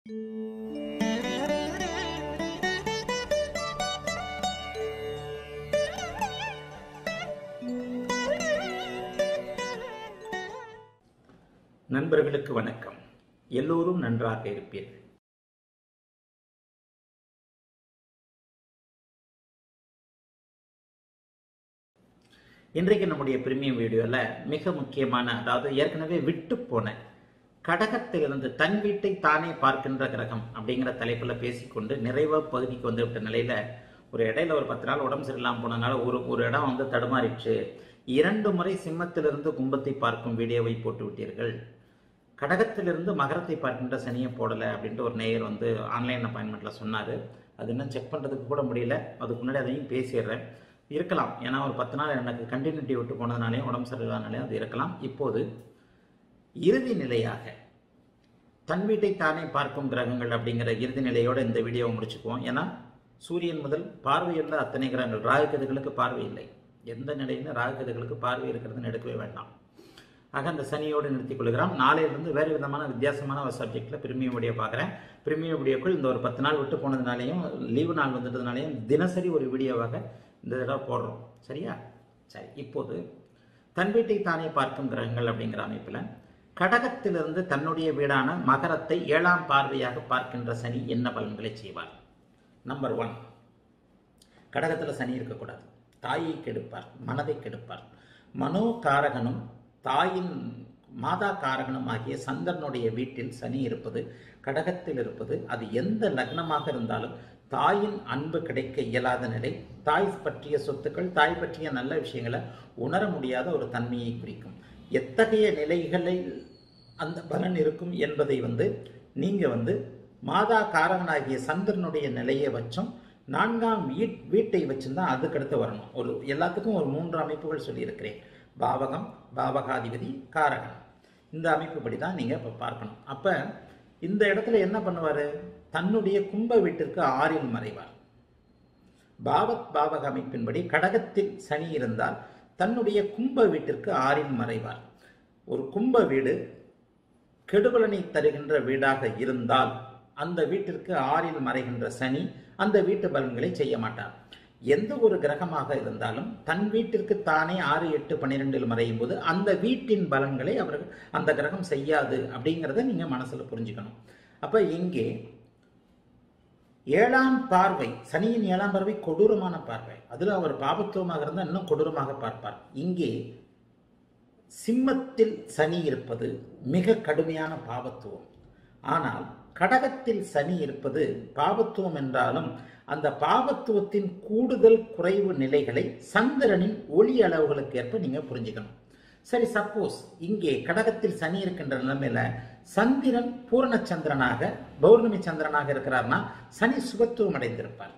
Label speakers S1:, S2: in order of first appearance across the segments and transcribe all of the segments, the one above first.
S1: நண்பர்களுக்கு வணக்கம் எல்லோரும் நன்றாக இருப்பீர்கள் இன்றைக்கு நம்முடைய பிரீமியம் வீடியோவில் மிக முக்கியமான அதாவது ஏற்கனவே விட்டு போன கடகத்திலிருந்து தன் வீட்டை தானே பார்க்கின்ற கிரகம் அப்படிங்கிற தலைப்பில் பேசிக்கொண்டு நிறைவா பகுதிக்கு வந்துவிட்ட நிலையில ஒரு இடையில ஒரு பத்து நாள் உடம்பு சரியில்லாமல் போனதுனால ஒரு ஒரு இடம் வந்து தடுமாறிடுச்சு இரண்டு முறை சிம்மத்திலிருந்து கும்பத்தை பார்க்கும் வீடியோவை போட்டு விட்டீர்கள் கடகத்திலிருந்து மகரத்தை பார்க்கின்ற சனியை போடலை அப்படின்ட்டு ஒரு நேயர் வந்து ஆன்லைன் அப்பாயின்மெண்ட்டில் சொன்னார் அது இன்னும் செக் பண்ணுறதுக்கு கூட முடியல அதுக்கு முன்னாடி அதையும் பேசிடுறேன் இருக்கலாம் ஏன்னா ஒரு பத்து நாள் எனக்கு கண்டினியூட்டி விட்டு போனதுனாலையும் உடம்பு சரியில்லாதனாலையும் அது இருக்கலாம் இப்போது இறுதி நிலையாக தன் வீட்டை தானே பார்க்கும் கிரகங்கள் அப்படிங்கிற இறுதி நிலையோட இந்த வீடியோவை முடிச்சுக்குவோம் ஏன்னா சூரியன் முதல் பார்வையுள்ள அத்தனை கிரகங்கள் ராகுகதுகளுக்கு பார்வை இல்லை எந்த நிலையிலும் ராகுகதுகளுக்கு பார்வை இருக்கிறதுன்னு எடுக்கவே வேண்டாம் ஆக அந்த சனியோடு நிறுத்திக் கொள்கிறோம் நாளையிலிருந்து வேறு விதமான வித்தியாசமான ஒரு சப்ஜெக்டில் பிரிமியம் வீடியோ பார்க்குறேன் பிரிமியம் வீடியோக்குள் இந்த ஒரு பத்து நாள் விட்டு போனதுனாலையும் லீவு நாள் வந்துட்டதுனாலையும் தினசரி ஒரு வீடியோவாக இந்த தடவை போடுறோம் சரியா சரி இப்போது தன் வீட்டை தானே பார்க்கும் கிரகங்கள் அப்படிங்கிற அமைப்பில் கடகத்திலிருந்து தன்னுடைய வீடான மகரத்தை ஏழாம் பார்வையாக பார்க்கின்ற சனி என்ன பலன்களை செய்வார் நம்பர் ஒன் கடகத்தில் சனி இருக்கக்கூடாது தாயை கெடுப்பார் மனதை கெடுப்பார் மனோ காரகனும் தாயின் மாதா காரகனும் ஆகிய சந்திரனுடைய வீட்டில் சனி இருப்பது கடகத்தில் இருப்பது அது எந்த லக்னமாக இருந்தாலும் தாயின் அன்பு கிடைக்க இயலாத நிலை தாய் பற்றிய சொத்துக்கள் தாய் பற்றிய நல்ல விஷயங்களை உணர முடியாத ஒரு தன்மையை குறிக்கும் எத்தகைய நிலைகளில் அந்த பலன் இருக்கும் என்பதை வந்து நீங்க வந்து மாதா காரகனாகிய சந்திரனுடைய நிலையை வச்சும் நான்காம் வீட் வீட்டை வச்சுருந்தா அதுக்கடுத்து வரணும் ஒரு எல்லாத்துக்கும் ஒரு மூன்று அமைப்புகள் சொல்லியிருக்கிறேன் பாவகம் பாவகாதிபதி காரகன் இந்த அமைப்புப்படி தான் நீங்கள் இப்போ பார்க்கணும் அப்போ இந்த இடத்துல என்ன பண்ணுவார் தன்னுடைய கும்ப வீட்டிற்கு ஆறில் மறைவார் பாவத் பாவக அமைப்பின்படி கடகத்தில் சனி இருந்தால் தன்னுடைய கும்ப வீட்டிற்கு ஆறில் மறைவார் ஒரு கும்ப வீடு கெடுபலனை தருகின்ற வீடாக இருந்தால் அந்த வீட்டிற்கு ஆறில் மறைகின்ற சனி அந்த வீட்டு பலன்களை செய்ய மாட்டார் எந்த ஒரு கிரகமாக இருந்தாலும் தன் வீட்டிற்கு தானே ஆறு எட்டு பன்னிரெண்டில் மறையும் போது அந்த வீட்டின் பலன்களை அவர்கள் அந்த கிரகம் செய்யாது அப்படிங்கிறத நீங்க மனசுல புரிஞ்சுக்கணும் அப்ப இங்கே ஏழாம் பார்வை சனியின் ஏழாம் பார்வை கொடூரமான பார்வை அதுல அவர் பாபத்துவமாக இருந்தால் இன்னும் கொடூரமாக பார்ப்பார் இங்கே சிம்மத்தில் சனி இருப்பது மிக கடுமையான பாவத்துவம் ஆனால் கடகத்தில் சனி இருப்பது பாவத்துவம் என்றாலும் அந்த பாவத்துவத்தின் கூடுதல் குறைவு நிலைகளை சந்திரனின் ஒளி அளவுகளுக்கு ஏற்ப நீங்க புரிஞ்சுக்கணும் சரி சப்போஸ் இங்கே கடகத்தில் சனி இருக்கின்ற நிலைமையில சந்திரன் பூரண சந்திரனாக பௌர்ணமி சந்திரனாக இருக்கிறார்னா சனி சுபத்துவம் அடைந்திருப்பார்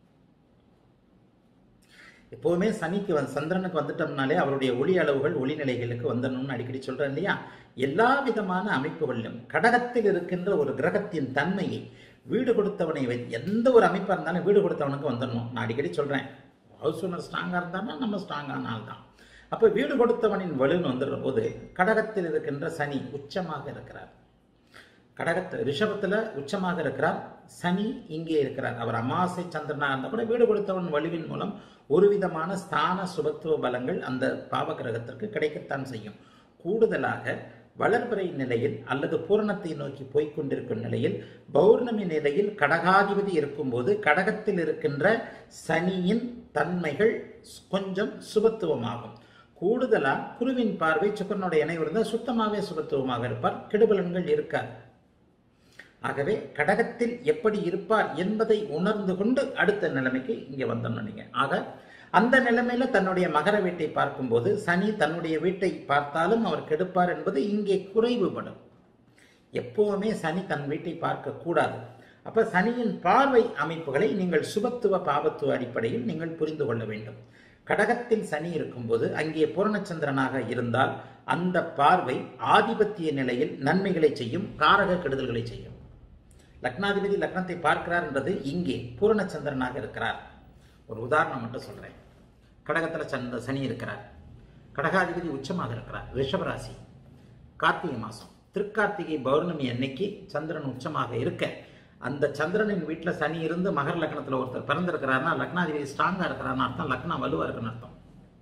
S1: எப்போவுமே சனிக்கு வந்து சந்திரனுக்கு வந்துட்டோம்னாலே அவருடைய ஒளி அளவுகள் ஒளி நிலைகளுக்கு வந்துடணும்னு அடிக்கடி சொல்றேன் இல்லையா எல்லா விதமான அமைப்புகளிலும் கடகத்தில் இருக்கின்ற ஒரு கிரகத்தின் தன்மையை வீடு கொடுத்தவனை எந்த ஒரு அமைப்பாக இருந்தாலும் வீடு கொடுத்தவனுக்கு வந்துடணும் நான் அடிக்கடி சொல்றேன் ஹவுஸ் ஓனர் ஸ்ட்ராங்காக இருந்தாருன்னா நம்ம ஸ்ட்ராங்கான ஆள் தான் அப்போ வீடு கொடுத்தவனின் வலுன்னு வந்துடுற போது கடகத்தில் இருக்கின்ற சனி உச்சமாக இருக்கிறார் கடகத்தில் ரிஷபத்தில் உச்சமாக இருக்கிறார் சனி இங்கே இருக்கிறார் அவர் அமாவாசை சந்திரனாக இருந்தால் கூட வீடு கொடுத்தவன் வலுவின் மூலம் ஒரு விதமான ஸ்தான சுபத்துவ பலங்கள் அந்த பாவ கிரகத்திற்கு கிடைக்கத்தான் செய்யும் கூடுதலாக வளர்பிறை நிலையில் அல்லது பூரணத்தை நோக்கி போய்கொண்டிருக்கும் நிலையில் பௌர்ணமி நிலையில் கடகாதிபதி இருக்கும்போது கடகத்தில் இருக்கின்ற சனியின் தன்மைகள் கொஞ்சம் சுபத்துவமாகும் கூடுதலா குருவின் பார்வை சுக்கரனுடைய இணைவு இருந்தால் சுத்தமாகவே சுபத்துவமாக இருப்பார் கெடுபலன்கள் இருக்காது ஆகவே கடகத்தில் எப்படி இருப்பார் என்பதை உணர்ந்து கொண்டு அடுத்த நிலைமைக்கு இங்கே வந்தோம் நீங்க ஆக அந்த நிலைமையில தன்னுடைய மகர வீட்டை பார்க்கும்போது சனி தன்னுடைய வீட்டை பார்த்தாலும் அவர் கெடுப்பார் என்பது இங்கே குறைவுபடும் எப்பவுமே சனி தன் வீட்டை பார்க்க கூடாது அப்ப சனியின் பார்வை அமைப்புகளை நீங்கள் சுபத்துவ பாவத்துவ அடிப்படையில் நீங்கள் புரிந்து கொள்ள வேண்டும் கடகத்தில் சனி இருக்கும்போது அங்கே பூரணச்சந்திரனாக இருந்தால் அந்த பார்வை ஆதிபத்திய நிலையில் நன்மைகளை செய்யும் காரக கெடுதல்களை செய்யும் லக்னாதிபதி லக்னத்தை பார்க்கிறார் என்றது இங்கே பூரணச்சந்திரனாக இருக்கிறார் ஒரு உதாரணம் மட்டும் சொல்றேன் கடகத்தில் சந்த சனி இருக்கிறார் கடகாதிபதி உச்சமாக இருக்கிறார் ரிஷபராசி கார்த்திகை மாதம் திருக்கார்த்திகை பௌர்ணமி அன்னைக்கு சந்திரன் உச்சமாக இருக்க அந்த சந்திரனின் வீட்டில் சனி இருந்து மகர லக்னத்தில் ஒருத்தர் பிறந்திருக்கிறாருன்னா லக்னாதிபதி ஸ்ட்ராங்காக இருக்கிறாருன்னு அர்த்தம் லக்னம் வலுவாக இருக்குன்னு அர்த்தம்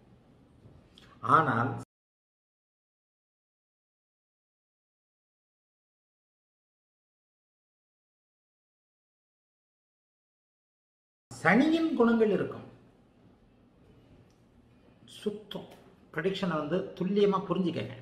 S1: ஆனால் சனியின் குணங்கள் இருக்கும் சுத்தம் ப்ரடிக்ஷனை வந்து துல்லியமாக புரிஞ்சுக்கங்க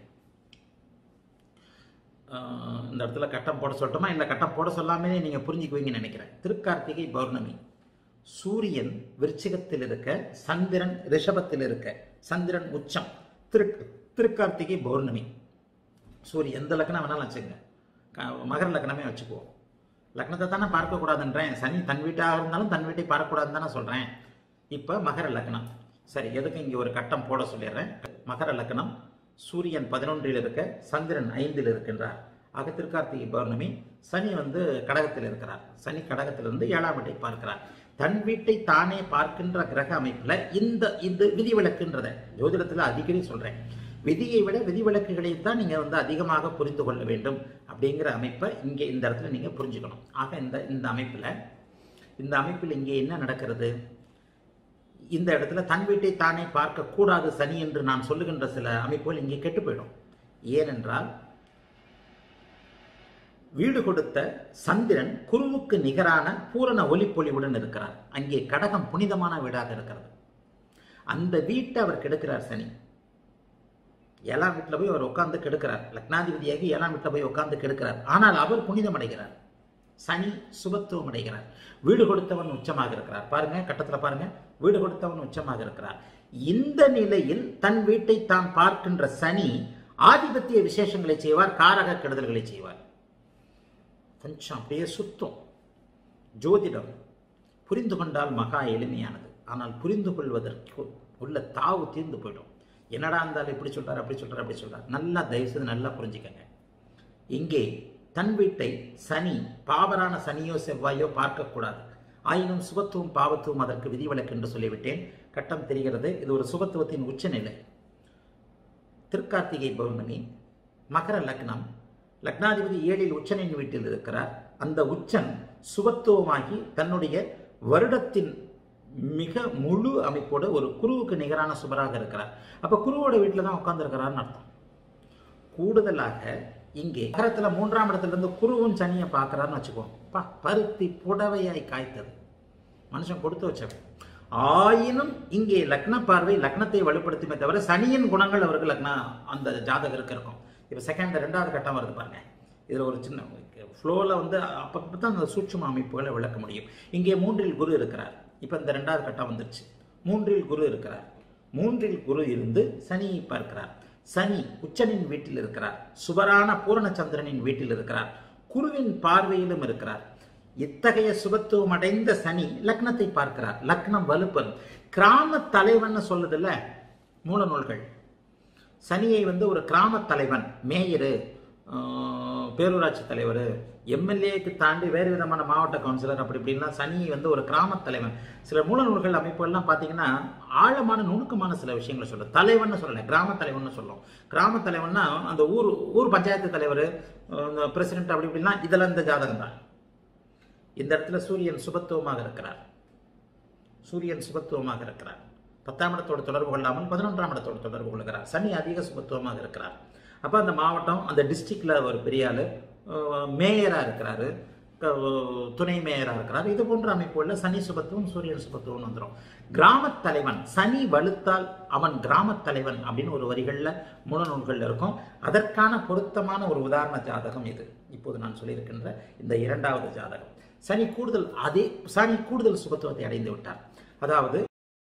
S1: ஆஹ் இந்த இடத்துல கட்டம் போட சொல்லட்டுமா இல்லை கட்டம் போட சொல்லாமே நீங்கள் புரிஞ்சுக்குவீங்கன்னு நினைக்கிறேன் திருக்கார்த்திகை பௌர்ணமி சூரியன் விருச்சிகத்தில் இருக்க சந்திரன் ரிஷபத்தில் இருக்க சந்திரன் உச்சம் திரு திருக்கார்த்திகை பௌர்ணமி சூரியன் எந்த லக்னம் வேணாலும் வச்சுங்க க- மகர லக்னமே வச்சுக்குவோம் லக்னத்தை தானே பார்க்கக்கூடாதுன்றேன் சனி தன் வீட்டாக இருந்தாலும் தன் வீட்டை பார்க்கக்கூடாதுன்னு தானே சொல்கிறேன் இப்போ மகர லக்னம் சரி எதுக்கு இங்கே ஒரு கட்டம் போட சொல்லிடுறேன் மகர லக்னம் சூரியன் பதினொன்றில் இருக்க சந்திரன் ஐந்தில் இருக்கின்றார் ஆக திருக்கார்த்திகை பௌர்ணமி சனி வந்து கடகத்தில் இருக்கிறார் சனி கடகத்திலிருந்து ஏழாம் வீட்டை பார்க்கிறார் தன் வீட்டை தானே பார்க்கின்ற கிரக அமைப்புல இந்த இது விதிவிலக்குன்றத ஜோதிடத்துல அடிக்கடி சொல்றேன் விதியை விட விதிவிலக்குகளை தான் நீங்க வந்து அதிகமாக புரிந்து கொள்ள வேண்டும் அப்படிங்கிற அமைப்பை இங்கே இந்த இடத்துல நீங்க புரிஞ்சுக்கணும் ஆக இந்த இந்த அமைப்புல இந்த அமைப்பில் இங்கே என்ன நடக்கிறது இந்த இடத்துல தன் வீட்டை தானே பார்க்க கூடாது சனி என்று நான் சொல்லுகின்ற சில அமைப்புகள் இங்கே கெட்டு போயிடும் ஏனென்றால் வீடு கொடுத்த சந்திரன் குருவுக்கு நிகரான பூரண ஒளிப்பொலிவுடன் இருக்கிறார் அங்கே கடகம் புனிதமான வீடாக இருக்கிறது அந்த வீட்டை அவர் கெடுக்கிறார் சனி ஏழாம் வீட்டில் போய் அவர் உட்கார்ந்து கெடுக்கிறார் லக்னாதிபதியாகி ஏழாம் வீட்டில் போய் உட்கார்ந்து கெடுக்கிறார் ஆனால் அவர் புனிதம் அடைகிறார் சனி சுபத்துவம் அடைகிறார் வீடு கொடுத்தவன் உச்சமாக இருக்கிறார் பாருங்க கட்டத்தில் பாருங்க வீடு கொடுத்தவன் உச்சமாக இருக்கிறார் இந்த நிலையில் தன் வீட்டை தான் பார்க்கின்ற சனி ஆதிபத்திய விசேஷங்களை செய்வார் காரக கெடுதல்களை செய்வார் கொஞ்சம் அப்படியே சுத்தம் ஜோதிடம் புரிந்து கொண்டால் மகா எளிமையானது ஆனால் புரிந்து கொள்வதற்கு உள்ள தாவு தீர்ந்து போயிடும் என்னடா இருந்தாலும் இப்படி சொல்றாரு அப்படி சொல்றாரு அப்படி சொல்றாரு நல்லா தயவு செய்து நல்லா புரிஞ்சுக்கங்க இங்கே தன் வீட்டை சனி பாவரான சனியோ செவ்வாயோ பார்க்கக்கூடாது ஆயினும் சுபத்துவம் பாவத்துவம் அதற்கு விதிவிலக்கு என்று சொல்லிவிட்டேன் கட்டம் தெரிகிறது இது ஒரு சுபத்துவத்தின் உச்சநிலை திருக்கார்த்திகை பௌர்ணமி மகர லக்னம் லக்னாதிபதி ஏழில் உச்சனின் வீட்டில் இருக்கிறார் அந்த உச்சன் சுபத்துவமாகி தன்னுடைய வருடத்தின் மிக முழு அமைப்போட ஒரு குருவுக்கு நிகரான சுபராக இருக்கிறார் அப்ப குருவோட வீட்டில் தான் உட்கார்ந்துருக்கிறார்னு அர்த்தம் கூடுதலாக இங்கே நகரத்துல மூன்றாம் இடத்துல இருந்து குருவும் சனியை பார்க்கறாருன்னு வச்சுக்கோங்க பா பருத்தி புடவையாய் காய்த்தது மனுஷன் கொடுத்து வச்சவன் ஆயினும் இங்கே லக்ன பார்வை லக்னத்தை வலுப்படுத்துமே தவிர சனியின் குணங்கள் அவருக்கு லக்ன அந்த ஜாதகருக்கு இருக்கும் இப்போ செகண்ட் ரெண்டாவது கட்டம் வருது பாருங்க இதில் ஒரு சின்ன ஃப்ளோவில் வந்து அப்பப்போ தான் அந்த சூட்சும அமைப்புகளை விளக்க முடியும் இங்கே மூன்றில் குரு இருக்கிறார் இப்போ இந்த ரெண்டாவது கட்டம் வந்துருச்சு மூன்றில் குரு இருக்கிறார் மூன்றில் குரு இருந்து சனியை பார்க்கிறார் சனி உச்சனின் வீட்டில் இருக்கிறார் சுபரான பூரணச்சந்திரனின் வீட்டில் இருக்கிறார் குருவின் பார்வையிலும் இருக்கிறார் இத்தகைய சுபத்துவம் அடைந்த சனி லக்னத்தை பார்க்கிறார் லக்னம் வலுப்பெறும் கிராம தலைவன் சொல்லுதுல்ல மூல நூல்கள் சனியை வந்து ஒரு கிராம தலைவன் மேயரு ஆஹ், பேரூராட்சி தலைவர் எம்எல்ஏக்கு தாண்டி வேறு விதமான மாவட்ட கவுன்சிலர் அப்படி இப்படின்லாம் சனி வந்து ஒரு கிராம தலைவன் சில மூல நூல்கள் அமைப்புகள்லாம் பார்த்தீங்கன்னா ஆழமான நுணுக்கமான சில விஷயங்களை சொல்லும் தலைவன் சொல்லலை கிராம தலைவன் சொல்லும் கிராம தலைவன்னா அந்த ஊர் ஊர் பஞ்சாயத்து தலைவர் பிரசிடென்ட் அப்படி இப்படிலாம் இதெல்லாம் இந்த ஜாதகம் தான் இந்த இடத்துல சூரியன் சுபத்துவமாக இருக்கிறார் சூரியன் சுபத்துவமாக இருக்கிறார் பத்தாம் இடத்தோடு தொடர்பு கொள்ளாமல் பதினொன்றாம் இடத்தோடு தொடர்பு கொள்கிறார் சனி அதிக சுபத்துவமாக இருக்கிறார் அப்போ அந்த மாவட்டம் அந்த டிஸ்ட்ரிக்ட்ல ஒரு பெரிய ஆளு மேயராக இருக்கிறாரு க- துணை மேயராக இருக்கிறார் இது போன்ற அமைப்புகளில் சனி சுபத்துவம் சூரியன் சுபத்துவம் வந்துடும் கிராமத் தலைவன் சனி வலுத்தால் அவன் கிராமத் தலைவன் அப்படின்னு ஒரு வரிகளில் முழநூல்கள் இருக்கும் அதற்கான பொருத்தமான ஒரு உதாரண ஜாதகம் இது இப்போது நான் சொல்லியிருக்கின்ற இந்த இரண்டாவது ஜாதகம் சனி கூடுதல் அதே சனி கூடுதல் சுபத்துவத்தை அடைந்து விட்டார் அதாவது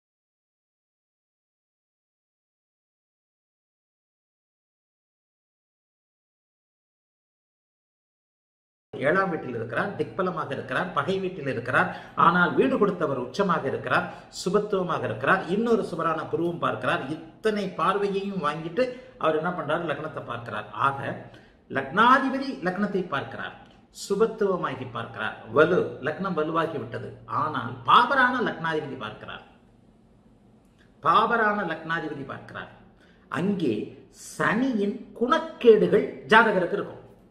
S1: ஏழாம் வீட்டில் இருக்கிறார் திக்பலமாக இருக்கிறார் பகை வீட்டில் இருக்கிறார் ஆனால் வீடு கொடுத்தவர் உச்சமாக இருக்கிறார் சுபத்துவமாக இருக்கிறார் இன்னொரு சுபரான குருவும் பார்க்கிறார் இத்தனை பார்வையையும் வாங்கிட்டு அவர் என்ன பண்றாரு லக்னத்தை பார்க்கிறார் ஆக லக்னாதிபதி லக்னத்தை பார்க்கிறார் சுபத்துவமாகி பார்க்கிறார் வலு லக்னம் வலுவாகி விட்டது ஆனால் பாபரான லக்னாதிபதி பார்க்கிறார் பாபரான லக்னாதிபதி பார்க்கிறார் அங்கே சனியின் குணக்கேடுகள் ஜாதகருக்கு இருக்கும்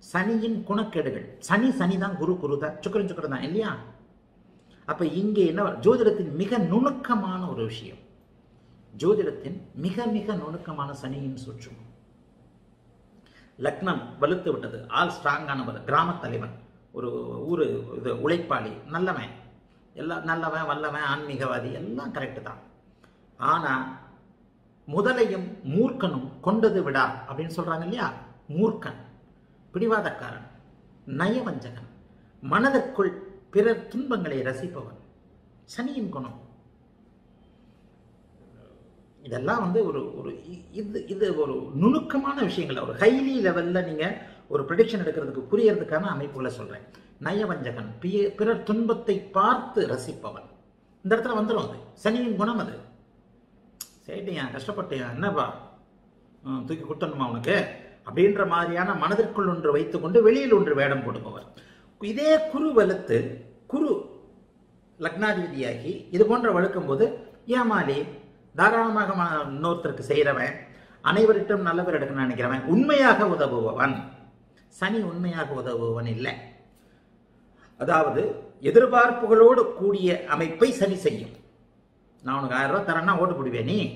S1: சனியின் குணக்கேடுகள் சனி சனி தான் குரு குரு தான் சுக்கரன் சுக்கரன் தான் இல்லையா அப்ப இங்கே என்ன ஜோதிடத்தின் மிக நுணுக்கமான ஒரு விஷயம் ஜோதிடத்தின் மிக மிக நுணுக்கமான சனியின் சுற்றும் லக்னம் வலுத்து விட்டது ஆள் ஸ்ட்ராங்கானவர் கிராம தலைவன் ஒரு ஊரு இது உழைப்பாளி நல்லவன் எல்லாம் நல்லவன் வல்லவன் ஆன்மீகவாதி எல்லாம் கரெக்டு தான் ஆனா முதலையும் மூர்க்கனும் கொண்டது விடா அப்படின்னு சொல்றாங்க இல்லையா மூர்க்கன் பிடிவாதக்காரன் நயவஞ்சகன் மனதிற்குள் பிறர் துன்பங்களை ரசிப்பவன் சனியின் குணம் இதெல்லாம் வந்து ஒரு ஒரு இ- இது இது ஒரு நுணுக்கமான விஷயங்கள் ஒரு ஹைலி லெவல்ல நீங்க ஒரு ப்ரிடிக்ஷன் எடுக்கிறதுக்கு புரியறதுக்கான அமைப்புகளை சொல்றேன் நயவஞ்சகன் பிய- பிறர் துன்பத்தை பார்த்து ரசிப்பவன் இந்த இடத்துல வந்துடும் அது சனியின் குணம் அது சரிட்டியா கஷ்டப்பட்டியா என்னப்பா ம், தூக்கி கொடுத்தணுமா உனக்கு அப்படின்ற மாதிரியான மனதிற்குள் ஒன்று வைத்துக்கொண்டு வெளியில் ஒன்று வேடம் போடுபவர் இதே குரு வலுத்து குரு லக்னாதிபதியாகி இது போன்ற வழுக்கும் போது ஏமாலி தாராளமாக ம- இன்னொருத்தருக்கு செய்கிறவன் அனைவரிட்டும் நல்லவர் எடுக்கணும்னு நினைக்கிறவன் உண்மையாக உதவுபவன் சனி உண்மையாக உதவுபவன் இல்லை அதாவது எதிர்பார்ப்புகளோடு கூடிய அமைப்பை சரி செய்யும் நான் உனக்கு ஆயிரம் ரூபாய் தரேன்னா ஓட்டு போடுவியா நீ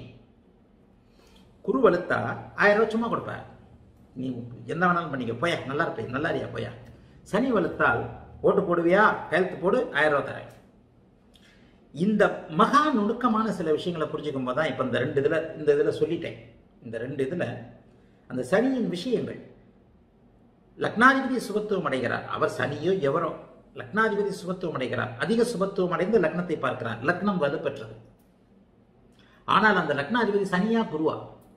S1: குரு வலுத்தா ஆயிரம் ரூபாய் சும்மா கொடுப்ப நீ என்ன வேணாலும் பண்ணிக்க போயா நல்லா இருப்பேன் நல்லா இருக்கியா போயா சனி வலுத்தால் ஓட்டு போடுவியா கையெழுத்து போடு ஆயிரம் ரூபாய் தரேன் இந்த மகா நுணுக்கமான சில விஷயங்களை புரிஞ்சுக்கும் போது தான் இப்போ இந்த ரெண்டு இதில் இந்த இதில் சொல்லிட்டேன் இந்த ரெண்டு இதில் அந்த சனியின் விஷயங்கள் லக்னாதிபதி சுபத்துவம் அடைகிறார் அவர் சனியோ எவரோ லக்னாதிபதி சுபத்துவம் அடைகிறார் அதிக சுபத்துவம் அடைந்து லக்னத்தை பார்க்கிறார் லக்னம் வலுப்பெற்றது ஆனால் அந்த லக்னாதிபதி சனியா குருவா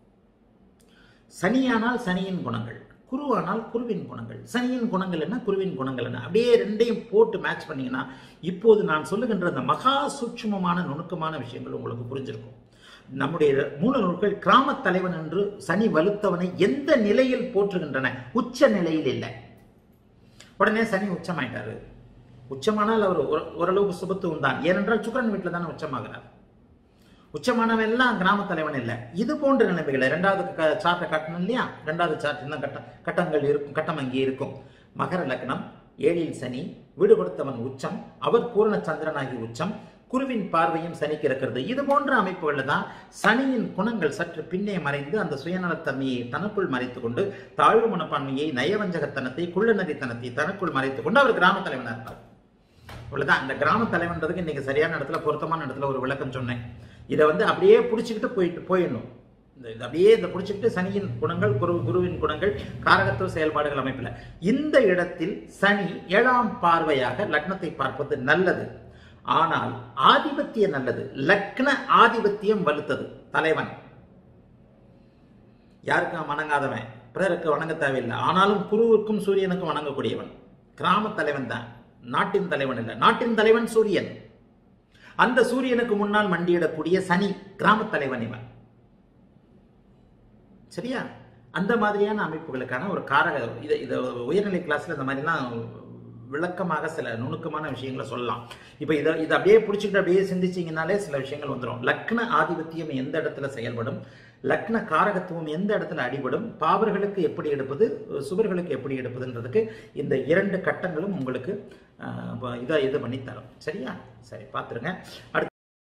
S1: சனியானால் சனியின் குணங்கள் குருவானால் குருவின் குணங்கள் சனியின் குணங்கள் என்ன குருவின் குணங்கள் என்ன அப்படியே ரெண்டையும் போட்டு மேட்ச் பண்ணீங்கன்னா இப்போது நான் சொல்லுகின்ற அந்த மகா சூட்சுமமான நுணுக்கமான விஷயங்கள் உங்களுக்கு புரிஞ்சிருக்கும் நம்முடைய மூல நூல்கள் கிராம தலைவன் என்று சனி வலுத்தவனை எந்த நிலையில் போற்றுகின்றன உச்ச நிலையில் இல்லை உடனே சனி உச்சமாயிட்டாரு உச்சமானால் அவர் ஒரு- ஓரளவுக்கு சுபத்துவம் தான் ஏனென்றால் சுக்கிரன் வீட்டில் தானே உச்சமாகிறார் உச்சமானவன் எல்லாம் கிராம தலைவன் இல்லை இது போன்ற நிலைமைகள் இரண்டாவது க- சார்ட்டை காட்டணும் இல்லையா இரண்டாவது சார்ட் இன்னும் கட்ட கட்டங்கள் இருக்கும் கட்டம் அங்கே இருக்கும் மகர லக்னம் ஏழில் சனி வீடு கொடுத்தவன் உச்சம் அவர் பூரண சந்திரனாகி உச்சம் குருவின் பார்வையும் சனிக்கு இருக்கிறது இது போன்ற அமைப்புகளில் தான் சனியின் குணங்கள் சற்று பின்னே மறைந்து அந்த சுயநலத்தன்மையை தனக்குள் மறைத்துக் கொண்டு தாழ்வு மனப்பான்மையை நயவஞ்சகத்தனத்தை குள்ளநதித்தனத்தை தனக்குள் மறைத்துக் கொண்டு அவர் கிராம தலைவனாக இருப்பார் இவ்வளவுதான் இந்த கிராம தலைவன்றதுக்கு இன்னைக்கு சரியான இடத்துல பொருத்தமான இடத்துல ஒரு விளக்கம் சொன்னேன் இதை வந்து அப்படியே பிடிச்சிக்கிட்டு போயிட்டு போயிடணும் இந்த இது அப்படியே இந்த பிடிச்சிக்கிட்டு சனியின் குணங்கள் குரு குருவின் குணங்கள் காரகத்துவ செயல்பாடுகள் அமைப்பில் இந்த இடத்தில் சனி ஏழாம் பார்வையாக லக்னத்தை பார்ப்பது நல்லது ஆனால் ஆதிபத்தியம் நல்லது லக்ன ஆதிபத்தியம் வலுத்தது தலைவன் யாருக்கும் வணங்காதவன் பிறருக்கு வணங்க தேவையில்லை ஆனாலும் குருவுக்கும் சூரியனுக்கும் வணங்கக்கூடியவன் கிராம தலைவன் தான் நாட்டின் தலைவன் இல்லை நாட்டின் தலைவன் சூரியன் அந்த சூரியனுக்கு முன்னால் மண்டியிடக்கூடிய சனி கிராம தலைவன் இவன் சரியா அந்த மாதிரியான அமைப்புகளுக்கான ஒரு காரக இதை இதை உயர்நிலை கிளாஸ்ல இந்த மாதிரிலாம் விளக்கமாக சில நுணுக்கமான விஷயங்களை சொல்லலாம் இப்போ இதை இதை அப்படியே பிடிச்சிக்கிட்டு அப்படியே சிந்திச்சிங்கனாலே சில விஷயங்கள் வந்துடும் லக்ன ஆதிபத்தியம் எந்த இடத்துல செயல்படும் லக்ன காரகத்துவம் எந்த இடத்துல அடிபடும் பாவர்களுக்கு எப்படி எடுப்பது சுவர்களுக்கு எப்படி எடுப்பதுன்றதுக்கு இந்த இரண்டு கட்டங்களும் உங்களுக்கு அஹ், இதை இது பண்ணி தரும் சரியா சரி பார்த்துருங்க அடுத்து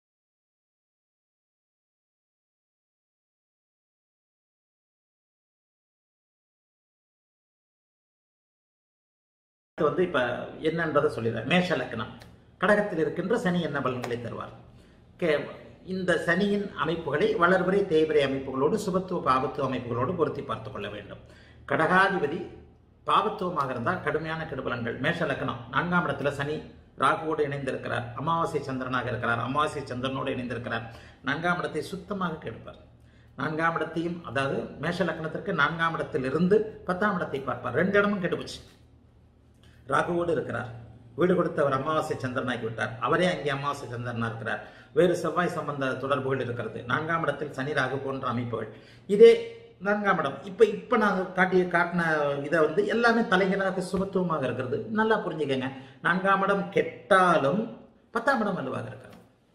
S1: அடுத்து வந்து இப்ப என்னன்றதை சொல்லிடுறேன் மேஷ லக்னம் கடகத்தில் இருக்கின்ற சனி என்ன பலன்களை தருவார் கே இந்த சனியின் அமைப்புகளை வளர்வரை தேய்வரை அமைப்புகளோடு சுபத்துவ பாபத்துவ அமைப்புகளோடு பொருத்தி பார்த்துக் கொள்ள வேண்டும் கடகாதிபதி பாபத்துவமாக இருந்தால் கடுமையான கெடுபலன்கள் மேஷ லக்னம் நான்காம் இடத்துல சனி ராகுவோடு இணைந்திருக்கிறார் அமாவாசை சந்திரனாக இருக்கிறார் அமாவாசை சந்திரனோடு இணைந்திருக்கிறார் நான்காம் இடத்தை சுத்தமாக கெடுப்பார் நான்காம் இடத்தையும் அதாவது மேஷ லக்னத்திற்கு நான்காம் இடத்திலிருந்து பத்தாம் இடத்தை பார்ப்பார் ரெண்டு இடமும் கெடுபுச்சு ராகுவோடு இருக்கிறார் வீடு கொடுத்தவர் அமாவாசை சந்திரனாகி விட்டார் அவரே அங்கே அமாவாசை சந்திரனா இருக்கிறார் வேறு செவ்வாய் சம்பந்த தொடர்புகள் இருக்கிறது நான்காம் இடத்தில் சனி ராகு போன்ற அமைப்புகள் இதே நான்காம் இடம் இப்ப இப்ப நான் காட்டிய காட்டின இதை வந்து எல்லாமே தலைகளாக சுபத்துவமாக இருக்கிறது நல்லா புரிஞ்சுக்கங்க நான்காம் இடம் கெட்டாலும் பத்தாம் இடம் வலுவாக இருக்கிறது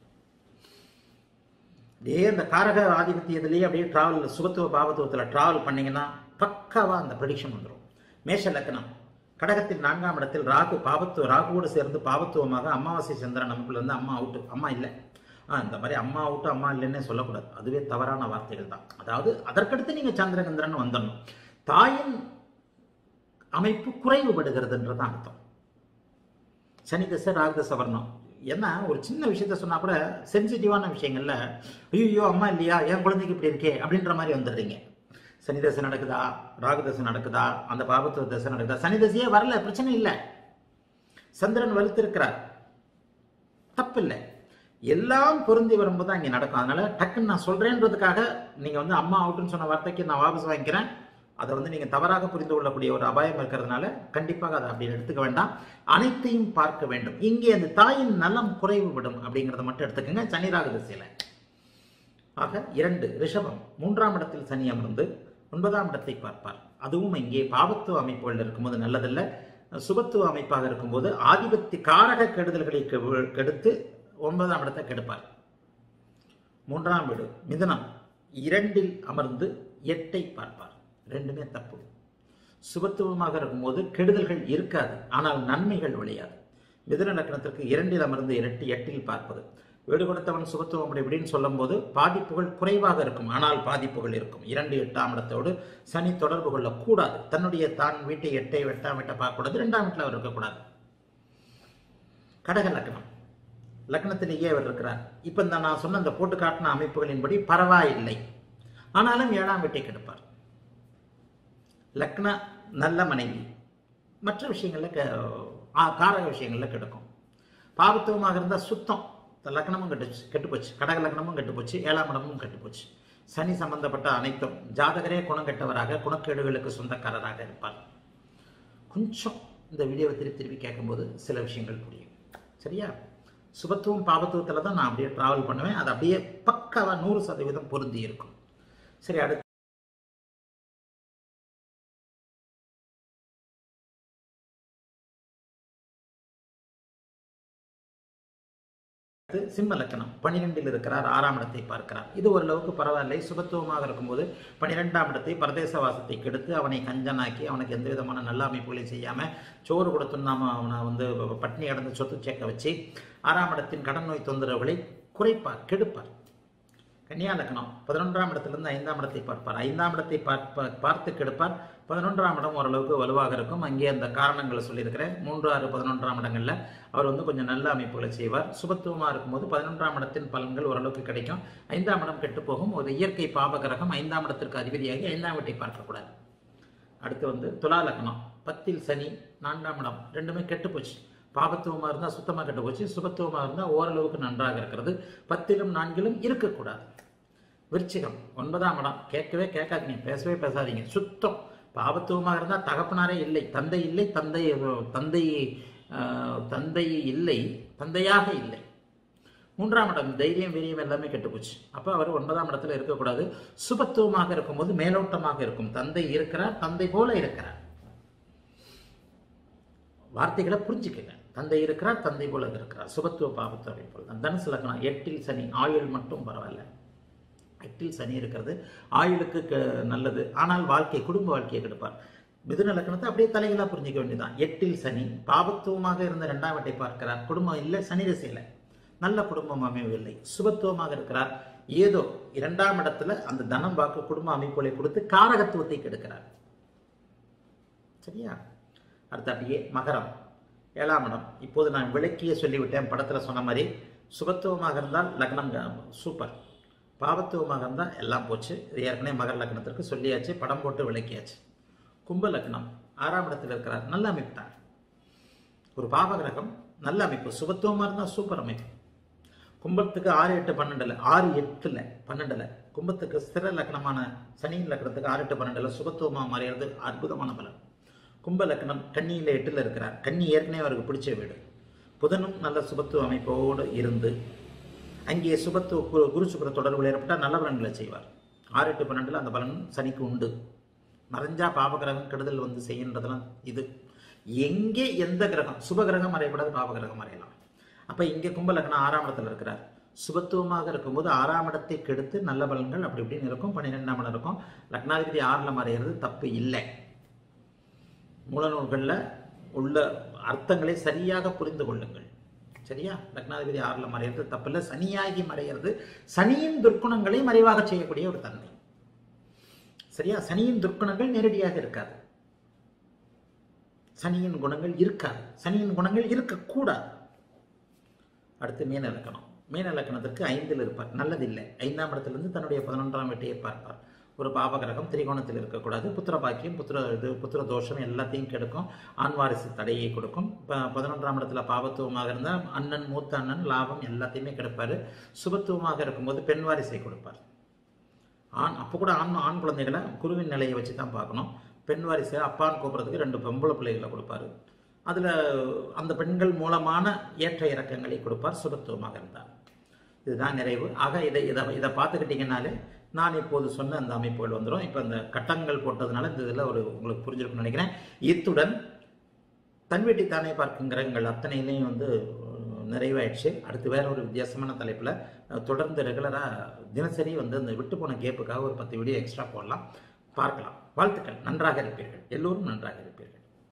S1: அப்படியே அந்த காரக ஆதிபத்தியத்திலேயே அப்படியே டிராவல் சுபத்துவ பாவத்துவத்தில் டிராவல் பண்ணீங்கன்னா பக்காவா அந்த ப்ரெடிக்ஷன் வந்துடும் மேஷ லக்னம் கடகத்தில் நான்காம் இடத்தில் ராகு பாபத்துவ ராகுவோடு சேர்ந்து பாபத்துவமாக அமாவாசை சந்திரன் அமைப்புல இருந்து அம்மா அவுட்டு அம்மா இல்லை ஆ இந்த மாதிரி அம்மா அவுட்டு அம்மா இல்லைன்னே சொல்லக்கூடாது அதுவே தவறான வார்த்தைகள் தான் அதாவது அதற்கடுத்து நீங்க சந்திரகந்திரன் வந்துடணும் தாயின் அமைப்பு குறைவுபடுகிறதுன்றதான் அர்த்தம் சனி தசை ராகு தசை வரணும் ஏன்னா ஒரு சின்ன விஷயத்த சொன்னா கூட சென்சிட்டிவான விஷயங்கள்ல ஐயோ அம்மா இல்லையா என் குழந்தைக்கு இப்படி இருக்கே அப்படின்ற மாதிரி வந்துடுறீங்க சனி தசை நடக்குதா ராகு தசை நடக்குதா அந்த பாபத்துவ தசை நடக்குதா சனி தசையே வரல பிரச்சனை இல்லை சந்திரன் வலுத்திருக்கிறார் தப்பில்லை எல்லாம் பொருந்தி வரும்போது தான் இங்கே நடக்கும் அதனால டக்குன்னு நான் சொல்றேன்றதுக்காக நீங்க வந்து அம்மா அவுட்டுன்னு சொன்ன வார்த்தைக்கு நான் வாபஸ் வாங்கிக்கிறேன் அதை வந்து நீங்க தவறாக புரிந்து கொள்ளக்கூடிய ஒரு அபாயம் இருக்கிறதுனால கண்டிப்பாக அதை அப்படி எடுத்துக்க வேண்டாம் அனைத்தையும் பார்க்க வேண்டும் இங்கே அந்த தாயின் நலம் குறைவுபடும் அப்படிங்கிறத மட்டும் எடுத்துக்கோங்க சனிராக திசையில ஆக இரண்டு ரிஷபம் மூன்றாம் இடத்தில் சனி அமர்ந்து ஒன்பதாம் இடத்தை பார்ப்பார் அதுவும் இங்கே பாவத்துவ அமைப்புகள் இருக்கும்போது நல்லதல்ல சுபத்துவ அமைப்பாக இருக்கும்போது ஆதிபத்திய காரக கெடுதல்களை கெ- கெடுத்து ஒன்பதாம் இடத்தை கெடுப்பார் மூன்றாம் வீடு மிதுனம் இரண்டில் அமர்ந்து எட்டை பார்ப்பார் ரெண்டுமே தப்பு சுபத்துவமாக இருக்கும்போது கெடுதல்கள் இருக்காது ஆனால் நன்மைகள் விளையாது மிதுன லக்னத்திற்கு இரண்டில் அமர்ந்து இரட்டி எட்டில் பார்ப்பது வீடு கொடுத்தவன் சுபத்துவம் அப்படி இப்படின்னு சொல்லும்போது பாதிப்புகள் குறைவாக இருக்கும் ஆனால் பாதிப்புகள் இருக்கும் இரண்டு எட்டாம் இடத்தோடு சனி தொடர்பு கொள்ளக்கூடாது தன்னுடைய தான் வீட்டை எட்டை எட்டாம் வீட்டை பார்க்கக்கூடாது ரெண்டாம் வீட்டில் அவர் இருக்கக்கூடாது கடக லக்னம் லக்னத்திலேயே அவர் இருக்கிறார் இப்போ இந்த நான் சொன்ன இந்த போட்டு காட்டின அமைப்புகளின்படி பரவாயில்லை ஆனாலும் ஏழாம் வீட்டை கெடுப்பார் லக்ன நல்ல மனைவி மற்ற விஷயங்கள்ல க- ஆ, காரக விஷயங்கள்ல கெடுக்கும் பாபத்துவமாக இருந்தால் சுத்தம் இந்த லக்னமும் கெட்டுச்சு கெட்டுப்போச்சு கடக லக்னமும் கெட்டுப்போச்சு ஏழாம் இடமும் கெட்டுப்போச்சு சனி சம்பந்தப்பட்ட அனைத்தும் ஜாதகரே குணம் கெட்டவராக குணக்கேடுகளுக்கு சொந்தக்காரராக இருப்பார் கொஞ்சம் இந்த வீடியோவை திருப்பி திருப்பி கேட்கும்போது சில விஷயங்கள் புரியும் சரியா சுபத்துவம் பாபத்துவத்தில் தான் நான் அப்படியே டிராவல் பண்ணுவேன் அது அப்படியே பக்காவா நூறு சதவீதம் பொருந்தி இருக்கும் சரி அடுத்து அடுத்து சிம்ம லக்கணம் பனிரெண்டில் இருக்கிறார் ஆறாம் இடத்தை பார்க்கிறார் இது ஓரளவுக்கு பரவாயில்லை சுபத்துவமாக இருக்கும்போது பனிரெண்டாம் இடத்தை பரதேச வாசத்தை கெடுத்து அவனை கஞ்சனாக்கி அவனுக்கு எந்த விதமான நல்ல அமைப்புகளையும் செய்யாம சோறு கொடுத்து நாம அவனை வந்து பட்னி கடந்து சொத்து சேர்க்க வச்சு ஆறாம் இடத்தின் கடன் நோய் தொந்தரவுகளை குறைப்பார் கெடுப்பார் கன்னியா லக்னம் பதினொன்றாம் இடத்திலிருந்து ஐந்தாம் இடத்தை பார்ப்பார் ஐந்தாம் இடத்தை பார்ப்ப பார்த்து கெடுப்பார் பதினொன்றாம் இடம் ஓரளவுக்கு வலுவாக இருக்கும் அங்கே அந்த காரணங்களை சொல்லியிருக்கிறேன் மூன்று ஆறு பதினொன்றாம் இடங்கள்ல அவர் வந்து கொஞ்சம் நல்ல அமைப்புகளை செய்வார் சுபத்துவமாக இருக்கும்போது பதினொன்றாம் இடத்தின் பலன்கள் ஓரளவுக்கு கிடைக்கும் ஐந்தாம் இடம் கெட்டு போகும் ஒரு இயற்கை பாபகிரகம் ஐந்தாம் இடத்திற்கு அதிபதியாகி ஐந்தாம் வீட்டை பார்க்கக்கூடாது அடுத்து வந்து துலா லக்னம் பத்தில் சனி நான்காம் இடம் ரெண்டுமே கெட்டு போச்சு பாபத்துவமாக இருந்தால் சுத்தமாக கெட்டு போச்சு சுபத்துவமாக இருந்தால் ஓரளவுக்கு நன்றாக இருக்கிறது பத்திலும் நான்கிலும் இருக்கக்கூடாது விருச்சிகம் ஒன்பதாம் இடம் கேட்கவே கேட்காதீங்க பேசவே பேசாதீங்க சுத்தம் பாபத்துவமாக இருந்தால் தகப்பனாரே இல்லை தந்தை இல்லை தந்தை தந்தை ஆஹ், தந்தை இல்லை தந்தையாக இல்லை மூன்றாம் இடம் தைரியம் வீரியம் எல்லாமே கெட்டுப்போச்சு அப்போ அவர் ஒன்பதாம் இடத்துல இருக்கக்கூடாது சுபத்துவமாக இருக்கும்போது மேலோட்டமாக இருக்கும் தந்தை இருக்கிறார் தந்தை போல இருக்கிறார் வார்த்தைகளை புரிஞ்சுக்கங்க தந்தை இருக்கிறார் தந்தை போல இருக்கிறார் சுபத்துவ பாபத்துவ அமைப்பு தான் தனுசு லக்னம் எட்டில் சனி ஆயுள் மட்டும் பரவாயில்ல எட்டில் சனி இருக்கிறது ஆயுளுக்கு க- நல்லது ஆனால் வாழ்க்கை குடும்ப வாழ்க்கையை கெடுப்பார் மிதுன லக்னத்தை அப்படியே தலைகளாக புரிஞ்சிக்க வேண்டியதான் எட்டில் சனி பாபத்துவமாக இருந்த இரண்டாம் வீட்டை பார்க்கிறார் குடும்பம் இல்லை சனி திசையில நல்ல குடும்பம் அமையவில்லை சுபத்துவமாக இருக்கிறார் ஏதோ இரண்டாம் இடத்துல அந்த தனம் வாக்கு குடும்ப அமைப்புகளை கொடுத்து காரகத்துவத்தை கெடுக்கிறார் சரியா அடுத்து அப்படியே மகரம் ஏழாம் இடம் இப்போது நான் விளக்கியே சொல்லிவிட்டேன் படத்தில் சொன்ன மாதிரி சுபத்துவமாக இருந்தால் லக்னம் க- சூப்பர் பாவத்துவமாக இருந்தால் எல்லாம் போச்சு இது ஏற்கனவே மகர லக்னத்திற்கு சொல்லியாச்சு படம் போட்டு விளக்கியாச்சு கும்ப லக்னம் ஆறாம் இடத்தில் இருக்கிறார் நல்ல அமைப்பு தான் ஒரு பாவகிரகம் நல்ல அமைப்பு சுபத்துவமாக இருந்தால் சூப்பர் அமைப்பு கும்பத்துக்கு ஆறு எட்டு பன்னெண்டுல ஆறு எட்டுல பன்னெண்டுல கும்பத்துக்கு ஸ்திர லக்னமான சனி லக்னத்துக்கு ஆறு எட்டு பன்னெண்டுல சுபத்துவமாக மாறியது அற்புதமான பலன் கும்ப லக்னம் கன்னியில எட்டுல இருக்கிறார் கன்னி ஏற்கனவே அவருக்கு பிடிச்ச வீடு புதனும் நல்ல சுபத்துவ அமைப்போடு இருந்து அங்கே சுபத்துவ குரு குரு சுக்கர தொடர்புகள் ஏற்பட்டால் நல்ல பலன்களை செய்வார் ஆறு எட்டு பன்னெண்டுல அந்த பலன் சனிக்கு உண்டு மறைஞ்சா பாபகிரகம் கெடுதல் வந்து செய்கின்றதெல்லாம் இது எங்கே எந்த கிரகம் சுப கிரகம் மறையக்கூடாது பாபகிரகம் மறையலாம் அப்ப இங்கே கும்ப லக்னம் ஆறாம் இடத்துல இருக்கிறார் சுபத்துவமாக இருக்கும்போது ஆறாம் இடத்தை கெடுத்து நல்ல பலன்கள் அப்படி இப்படின்னு இருக்கும் பன்னிரெண்டாம் இடம் இருக்கும் லக்னாதிபதி ஆறுல மறையிறது தப்பு இல்லை மூல நூல்களில் உள்ள அர்த்தங்களை சரியாக புரிந்து கொள்ளுங்கள் சரியா லக்னாதிபதி ஆறுல மறையிறது தப்பில்ல சனியாகி மறையிறது சனியின் துர்க்குணங்களை மறைவாக செய்யக்கூடிய ஒரு தன்மை சரியா சனியின் துர்க்குணங்கள் நேரடியாக இருக்காது சனியின் குணங்கள் இருக்காது சனியின் குணங்கள் இருக்கக்கூடாது அடுத்து மீன இலக்கணம் மீன இலக்கணத்திற்கு ஐந்தில் இருப்பார் நல்லதில்லை ஐந்தாம் இடத்திலிருந்து தன்னுடைய பதினொன்றாம் வீட்டையை பார்ப்பார் ஒரு பாபகிரகம் திரிகோணத்தில் இருக்கக்கூடாது புத்திர பாக்கியம் புத்திர இது புத்திர தோஷம் எல்லாத்தையும் கெடுக்கும் ஆண் வாரிசு தடையை கொடுக்கும் இப்போ பதினொன்றாம் இடத்துல பாபத்துவமாக இருந்தால் அண்ணன் மூத்த அண்ணன் லாபம் எல்லாத்தையுமே கெடுப்பார் சுபத்துவமாக இருக்கும்போது பெண் வாரிசை கொடுப்பார் ஆண் அப்போ கூட ஆண் ஆண் குழந்தைகளை குருவின் நிலையை வச்சு தான் பார்க்கணும் பெண் வாரிசை அப்பான்னு கூப்பிட்றதுக்கு ரெண்டு பொம்பளை பிள்ளைகளை கொடுப்பாரு அதில் அந்த பெண்கள் மூலமான ஏற்ற இறக்கங்களை கொடுப்பார் சுபத்துவமாக இருந்தார் இதுதான் நிறைவு ஆக இதை இதை இதை பார்த்துக்கிட்டிங்கனாலே நான் இப்போது சொன்ன அந்த அமைப்புகள் வந்துடும் இப்போ இந்த கட்டங்கள் போட்டதுனால இந்த இதில் ஒரு உங்களுக்கு புரிஞ்சிருக்கும்னு நினைக்கிறேன் இத்துடன் தன்வெட்டி தானே பார்க்கும் கிரகங்கள் அத்தனையிலையும் வந்து அஹ், நிறைவாயிடுச்சு அடுத்து வேற ஒரு வித்தியாசமான தலைப்பில் தொடர்ந்து ரெகுலராக தினசரி வந்து அந்த விட்டு போன கேப்புக்காக ஒரு பத்து வீடியோ எக்ஸ்ட்ரா போடலாம் பார்க்கலாம் வாழ்த்துக்கள் நன்றாக இருப்பீர்கள் எல்லோரும் நன்றாக இருப்பீர்கள்